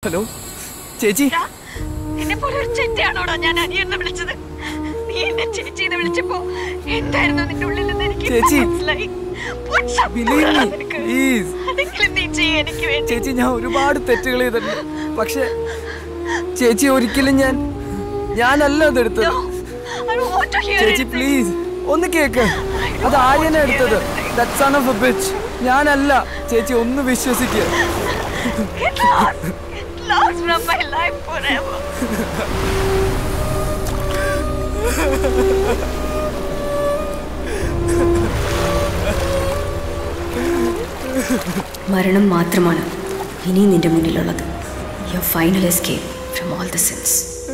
Hello ചേച്ചി എന്നെ പോലെ ഒരു ചെറ്റയാണോടാ ഞാൻ അനിയെന്ന് വിളിച്ചത് നീ എന്നെ ചേച്ചിന്ന് വിളിച്ചപ്പോ എന്തായിരുന്നു നിന്റെ ഉള്ളിൽ നിന്ന് എനിക്ക് ചേച്ചി. മനസ്സിലായി What's up Believe കൂടാ me, നിനക്ക്? please. അതെങ്കിലും നീ ചെയ്യ എനിക്ക് വേണ്ടി ചേച്ചി ഞാൻ ഒരുപാട് തെറ്റുകൾ ചെയ്തിട്ടുണ്ട് പക്ഷെ ചേച്ചി ഒരിക്കലും ഞാൻ ഞാനല്ല അതെടുത്തത് I don't want to hear ചേച്ചി it. പ്ലീസ് ഒന്ന് കേക്ക് അത് ആര്യന എടുത്തത് that son of a bitch ഞാനല്ല ചേച്ചി ഒന്ന് വിശ്വസിക്കുക Get lost. Get lost from my life forever. മരണം മാത്രമാണ് ഇനി നിന്റെ മുന്നിലുള്ളത് your final escape from all the sins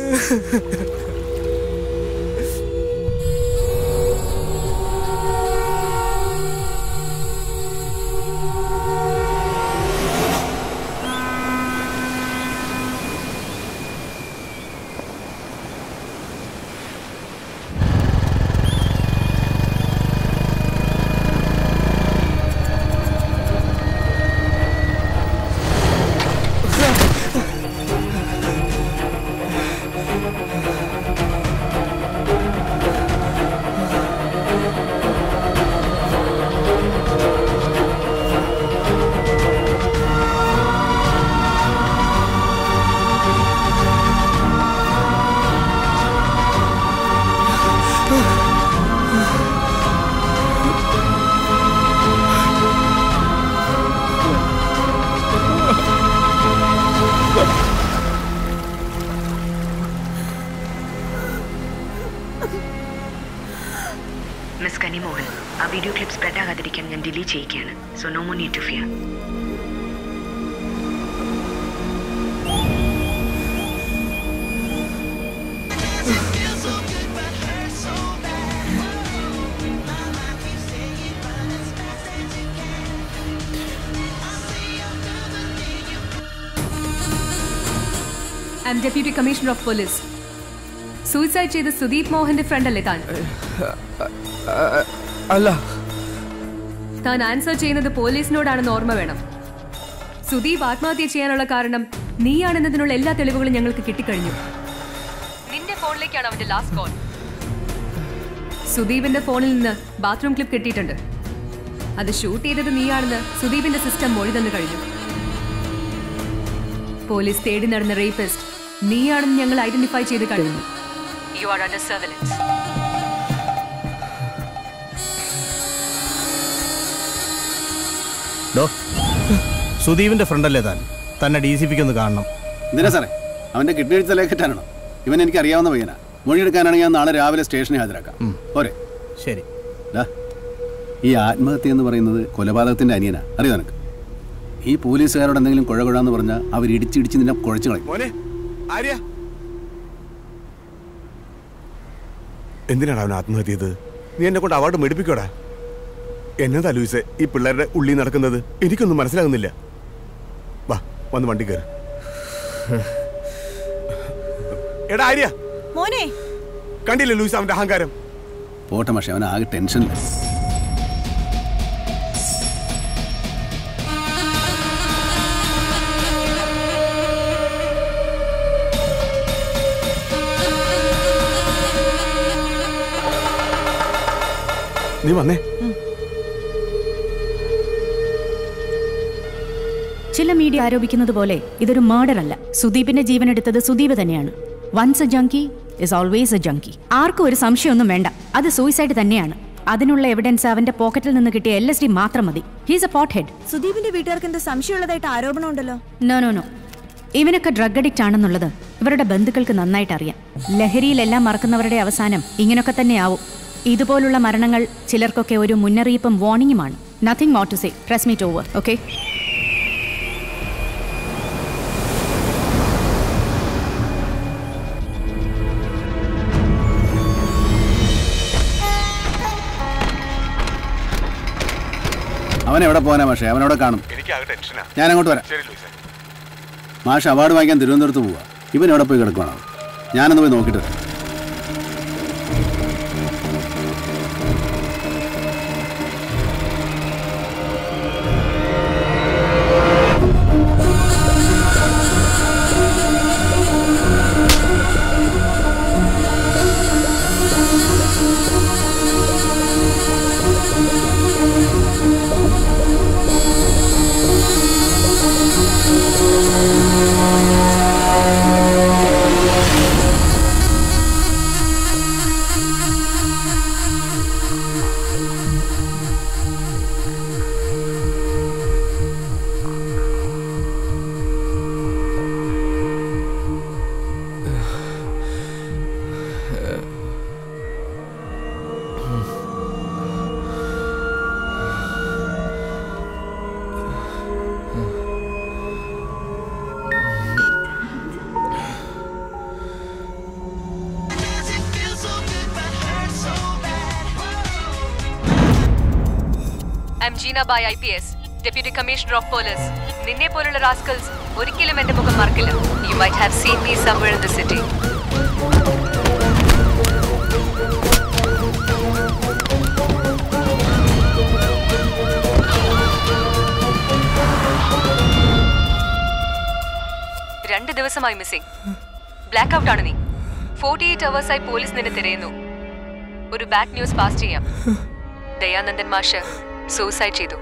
miss Kanimohan ആ വീഡിയോ ക്ലിപ്പ് സ്പ്രെഡ് ആകാതിരിക്കാൻ ഞാൻ ഡിലീറ്റ് ചെയ്യിക്കുകയാണ് so no more need to fear I am deputy commissioner of police suicide ചെയ്ത സുദീപ് മോഹന്റെ ഫ്രണ്ട് അല്ലേ താൻ അല്ല താൻ ആൻസർ ചെയ്യുന്നത് പോലീസിനോടാണെന്ന് ഓർമ്മ വേണം സുദീപ് ആത്മഹത്യ ചെയ്യാനുള്ള കാരണം നീയാണെന്നതിനുള്ള എല്ലാ തെളിവുകളും ഞങ്ങൾക്ക് കിട്ടിക്കഴിഞ്ഞു നിന്റെ ഫോണിലേക്കാണ് അവന്റെ ലാസ്റ്റ് കോൾ സുദീപിന്റെ ഫോണിൽ നിന്ന് ബാത്റൂം ക്ലിപ്പ് കിട്ടിയിട്ടുണ്ട് അത് ഷൂട്ട് ചെയ്തത് നീയാണെന്ന് സുദീപിന്റെ സിസ്റ്റം മൊഴി തന്നു കഴിഞ്ഞു പോലീസ് തേടി നടന്ന റേപ്പിസ്റ്റ് നീയാണെന്ന് ഞങ്ങൾ ഐഡന്റിഫൈ ചെയ്ത് കഴിഞ്ഞു യു ആർ അണ്ടർ സർവലൻസ് ഡോ സുദീപിന്റെ ഫ്രണ്ടല്ലേ താൻ തന്നെ ഡി സി പിക്ക് ഒന്ന് കാണണം എന്തിനാ സാറേ അവന്റെ കിഡ്നി അടിച്ച ലേഖറ്റാണോ ഇവൻ എനിക്ക് അറിയാവുന്ന പയ്യനാ മൊഴിയെടുക്കാനാണെങ്കിൽ ഞാൻ നാളെ രാവിലെ സ്റ്റേഷനിൽ ഹാജരാക്കാം പോരെ ശരി ഡാ ഈ ആത്മഹത്യ എന്ന് പറയുന്നത് കൊലപാതകത്തിന്റെ അനിയനാ അറിയോ നിനക്ക് ഈ പോലീസുകാരോട് എന്തെങ്കിലും കുഴ കുഴാന്ന് പറഞ്ഞാൽ അവർ ഇടിച്ചിടിച്ച് നിന്നെ കുഴച്ചു കളയും മോനെ ആര്യ എന്തിനാണ് അവൻ ആത്മഹത്യ ചെയ്തത് നീ എന്നെ കൊണ്ട് അവാർഡ് മേടിപ്പിക്കോടാ എന്നതാ ലൂയിസെ ഈ പിള്ളേരുടെ ഉള്ളി നടക്കുന്നത് എനിക്കൊന്നും മനസ്സിലാകുന്നില്ല വാ വന്ന് വണ്ടി കയറി എടാ ആര്യ മോനെ കണ്ടില്ലേ ലൂയിസ് അവന്റെ അഹങ്കാരം പോട്ടെ പക്ഷെ അവൻ ആകെ ടെൻഷനില്ല നീ വന്നേ ചില മീഡിയ ആരോപിക്കുന്നത് പോലെ ഇതൊരു മർഡർ അല്ല സുദീപിന്റെ ജീവൻ എടുത്തത് സുദീപ് തന്നെയാണ് once a junkie is always a junkie ആർക്കും ഒരു സംശയമൊന്നും വേണ്ട അത് സൂയിസൈഡ് തന്നെയാണ് അതിനുള്ള എവിഡൻസ് അവന്റെ പോക്കറ്റിൽ നിന്ന് കിട്ടിയ എൽ എസ് ഡി മാത്രം മതി ഹീസ് എ പോട്ട് ഹെഡ് സുദീപിന്റെ വീട്ടുകാർക്ക് എന്താ സംശയമുള്ളതായിട്ട് ആരോപണം ഉണ്ടല്ലോ നോ നോ നോ ഇവനൊക്കെ ഡ്രഗ് അഡിക്റ്റ് ആണെന്നുള്ളത് ഇവരുടെ ബന്ധുക്കൾക്ക് നന്നായിട്ട് അറിയാം ലഹരിയിലെല്ലാം മറക്കുന്നവരുടെ അവസാനം ഇങ്ങനൊക്കെ തന്നെയാവും ഇതുപോലുള്ള മരണങ്ങൾ ചിലർക്കൊക്കെ ഒരു മുന്നറിയിപ്പും വാർണിംഗുമാണ് nothing more to say press meet over okay അവൻ എവിടെ പോകാനാ പക്ഷേ അവനവിടെ കാണും എനിക്ക് ആകെ ടെൻഷനാ ഞാൻ അങ്ങോട്ട് വരാം ശരി ലൂയിസെ മാഷ് അവാർഡ് വാങ്ങിക്കാൻ തിരുവനന്തപുരത്ത് പോവുക ഇവൻ എവിടെ പോയി കിടക്കുവാണോ ഞാനൊന്ന് പോയി നോക്കിയിട്ട് വരാം I am Jeena Bai I P S deputy commissioner of police നിന്നെ പോലുള്ള റാസ്കൽസ് ഒരിക്കലും എന്റെ മുഖം മറക്കില്ല you might have seen me somewhere in the city രണ്ട് ദിവസമായി മിസ്സിംഗ് ബ്ലാക്ക് ഔട്ട് ആണ് നീ ഫോർട്ടി എയ്റ്റ് അവേഴ്സായി പോലീസ് നിന്നെ തിരയുന്നു ഒരു ബാഡ് ന്യൂസ് പാസ് ചെയ്യാം ദയാനന്ദൻ മാഷ് സൂസൈഡ് ചെയ്തു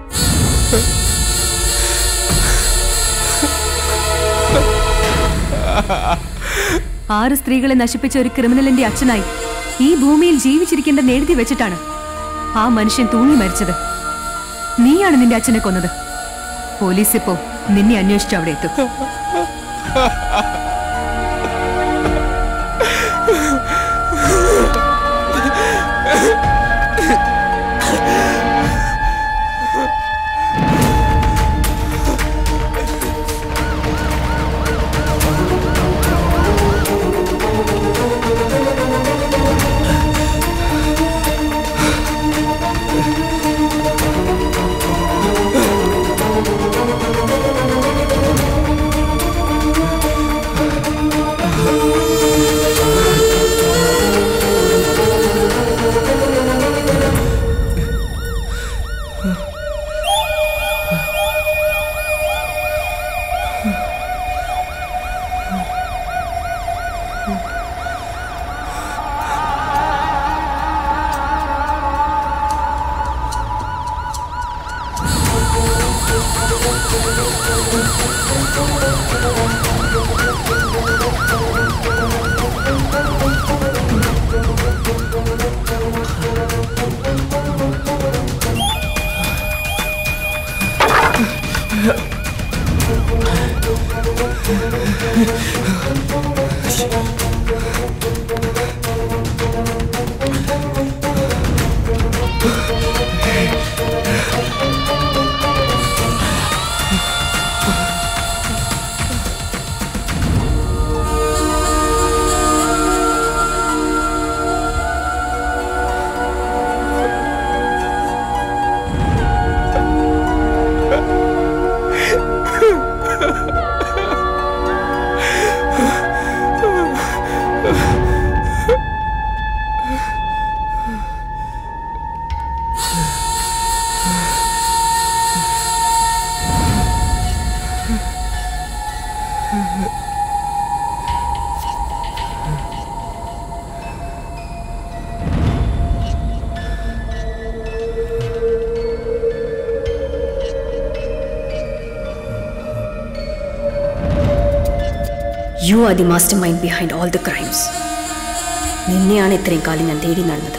ആറ് സ്ത്രീകളെ നശിപ്പിച്ച ഒരു ക്രിമിനലിന്റെ അച്ഛനായി ഈ ഭൂമിയിൽ ജീവിച്ചിരിക്കേണ്ട എഴുതി വെച്ചിട്ടാണ് ആ മനുഷ്യൻ തൂങ്ങി മരിച്ചത് നീയാണ് നിന്റെ അച്ഛനെ കൊന്നത് പോലീസ് ഇപ്പോ നിന്നെ അന്വേഷിച്ച് അവിടെ എത്തും you are the mastermind behind all the crimes നിന്നെയാണ് ഇത്രയും കാലം ഞാൻ തേടി നടന്നത്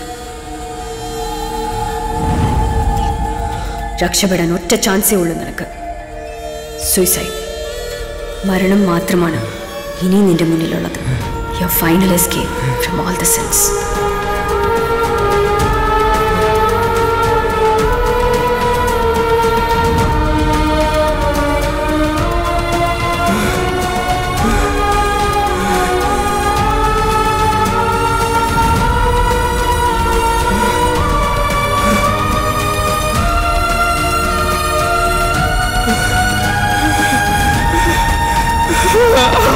രക്ഷപ്പെടാൻ ഒറ്റ ചാൻസേ ഉള്ളൂ നിനക്ക് സൂയിസൈഡ് മരണം മാത്രമാണ് ഇനി നിന്റെ മുന്നിലുള്ളത് your final escape from all the sense Ah!